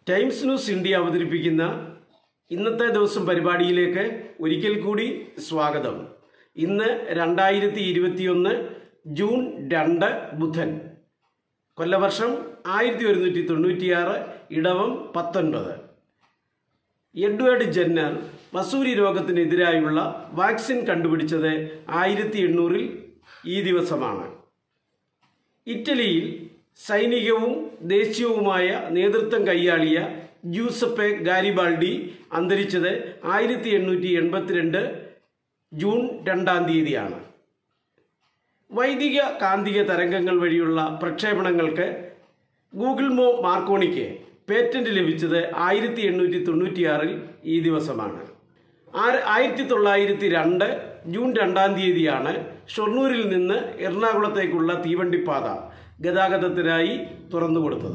times news India അവതരിപ്പിക്കുന്ന ഇന്നത്തെ ദിവസം പരിപാടിയിലേക്ക് ഒരിക്കൽ കൂടി സ്വാഗതം ഇന്ന് രണ്ടായിരത്തി ഇരുപത്തിയൊന്ന് ജൂൺ രണ്ട് ബുധൻ കൊല്ലവർഷം ആയിരത്തി ഒരുന്നൂറ്റി തൊണ്ണൂറ്റിയാറ് ഇടവം പത്തൊൻപത് എഡ്വേർഡ് ജെന്നർ വസൂരി രോഗത്തിനെതിരായുള്ള വാക്സിൻ കണ്ടുപിടിച്ചത് ആയിരത്തി എണ്ണൂറിൽ ഈ ദിവസമാണ് ഇറ്റലിയിൽ സൈനികവും ദേശീയവുമായ നേതൃത്വം കൈയാളിയ ജൂസപ്പെ ഗാരിബാൾഡി അന്തരിച്ചത് ആയിരത്തി എണ്ണൂറ്റി എൺപത്തിരണ്ട് ജൂൺ രണ്ടാം തീയതിയാണ് വൈദിക കാന്തിക തരംഗങ്ങൾ വഴിയുള്ള പ്രക്ഷേപണങ്ങൾക്ക് ഗൂഗിൾ മോ മാർക്കോണിക്ക് പേറ്റന്റ് ലഭിച്ചത് ആയിരത്തി എണ്ണൂറ്റി തൊണ്ണൂറ്റിയാറിൽ ഈ ദിവസമാണ് ആര- ആയിരത്തി തൊള്ളായിരത്തി രണ്ട് ജൂൺ രണ്ടാം തീയതിയാണ് ഷൊർണൂരിൽ നിന്ന് എറണാകുളത്തേക്കുള്ള തീവണ്ടിപ്പാത ഗതാഗതത്തിനായി തുറന്നുകൊടുത്തത്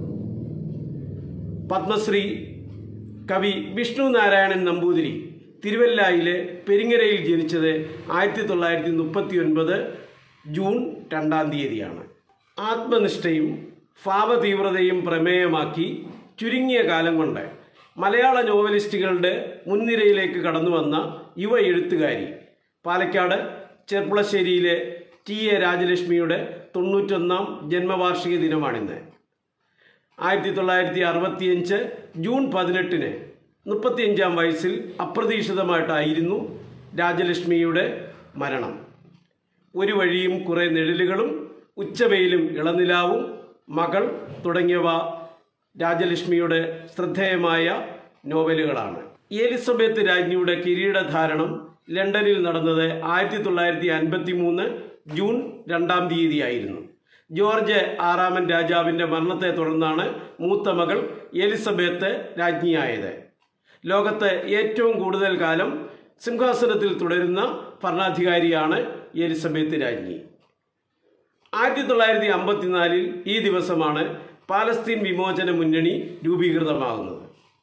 പത്മശ്രീ കവി വിഷ്ണു നാരായണൻ നമ്പൂതിരി തിരുവല്ലായിലെ പെരിങ്ങരയിൽ ജനിച്ചത് ആയിരത്തി തൊള്ളായിരത്തി മുപ്പത്തി ഒൻപത് ജൂൺ രണ്ടാം തീയതിയാണ് ആത്മനിഷ്ഠയും ഭാവതീവ്രതയും പ്രമേയമാക്കി ചുരുങ്ങിയ കാലം കൊണ്ട് മലയാള നോവലിസ്റ്റുകളുടെ മുൻനിരയിലേക്ക് കടന്നു വന്ന യുവ എഴുത്തുകാരി പാലക്കാട് ചെർപ്പുളശ്ശേരിയിലെ ടി എ രാജലക്ഷ്മിയുടെ തൊണ്ണൂറ്റൊന്നാം ജന്മവാർഷിക ദിനമാണിന്ന് ആയിരത്തി തൊള്ളായിരത്തി അറുപത്തിയഞ്ച് ജൂൺ പതിനെട്ടിന് മുപ്പത്തിയഞ്ചാം വയസ്സിൽ അപ്രതീക്ഷിതമായിട്ടായിരുന്നു രാജലക്ഷ്മിയുടെ മരണം ഒരു വഴിയും കുറെ നിഴലുകളും ഉച്ചവെയിലും ഇളനിലാവും മകൾ തുടങ്ങിയവ രാജലക്ഷ്മിയുടെ ശ്രദ്ധേയമായ നോവലുകളാണ് എലിസബത്ത് രാജ്ഞിയുടെ കിരീടധാരണം ലണ്ടനിൽ നടന്നത് ആയിരത്തി തൊള്ളായിരത്തി അൻപത്തി മൂന്ന് ജൂൺ രണ്ടാം തീയതിയായിരുന്നു ജോർജ് ആറാമൻ രാജാവിന്റെ മരണത്തെ തുടർന്നാണ് മൂത്ത മകൾ എലിസബത്ത് രാജ്ഞിയായത് ലോകത്ത് ഏറ്റവും കൂടുതൽ കാലം സിംഹാസനത്തിൽ തുടരുന്ന ഭരണാധികാരിയാണ് എലിസബത്ത് രാജ്ഞി ആയിരത്തി തൊള്ളായിരത്തി അമ്പത്തിനാലിൽ ഈ ദിവസമാണ് പാലസ്തീൻ വിമോചന മുന്നണി രൂപീകൃതമാകുന്നത്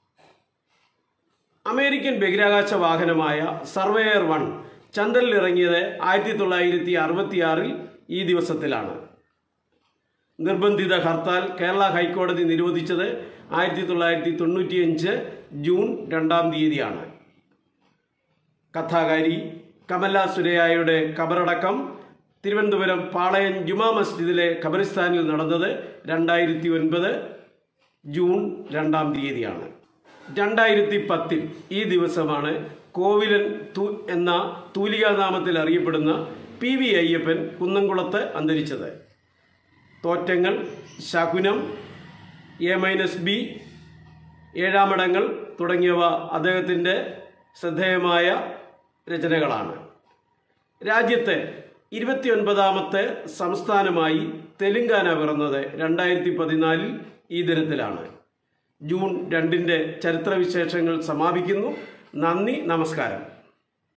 അമേരിക്കൻ ബഹിരാകാശ വാഹനമായ സർവേയർ വൺ ചന്ദ്രനിൽ ഇറങ്ങിയത് ആയിരത്തി തൊള്ളായിരത്തി അറുപത്തിയാറിൽ ഈ ദിവസത്തിലാണ് നിർബന്ധിത ഹർത്താൽ കേരള ഹൈക്കോടതി നിരോധിച്ചത് ആയിരത്തി തൊള്ളായിരത്തി തൊണ്ണൂറ്റിയഞ്ച് ജൂൺ രണ്ടാം തീയതിയാണ് കഥാകാരി കമല സുരയായുടെ കബറടക്കം തിരുവനന്തപുരം പാളയം ജുമാ മസ്ജിദിലെ ഖബറിസ്ഥാനിൽ നടന്നത് രണ്ടായിരത്തി ഒൻപത് ജൂൺ രണ്ടാം തീയതിയാണ് രണ്ടായിരത്തി പത്തിൽ ഈ ദിവസമാണ് കോവിലൻ തു എന്ന തൂലികാനാമത്തിൽ അറിയപ്പെടുന്ന പി വി അയ്യപ്പൻ കുന്നംകുളത്ത് അന്തരിച്ചത് തോറ്റങ്ങൾ ശകുനം എ മൈനസ് ബി ഏഴാമടങ്ങൾ തുടങ്ങിയവ അദ്ദേഹത്തിൻ്റെ ശ്രദ്ധേയമായ രചനകളാണ് രാജ്യത്തെ ഇരുപത്തിയൊൻപതാമത്തെ സംസ്ഥാനമായി തെലുങ്കാന പിറന്നത് രണ്ടായിരത്തി പതിനാലിൽ ഈ ദിനത്തിലാണ് ജൂൺ രണ്ടിൻ്റെ ചരിത്രവിശേഷങ്ങൾ സമാപിക്കുന്നു നന്ദി നമസ്കാരം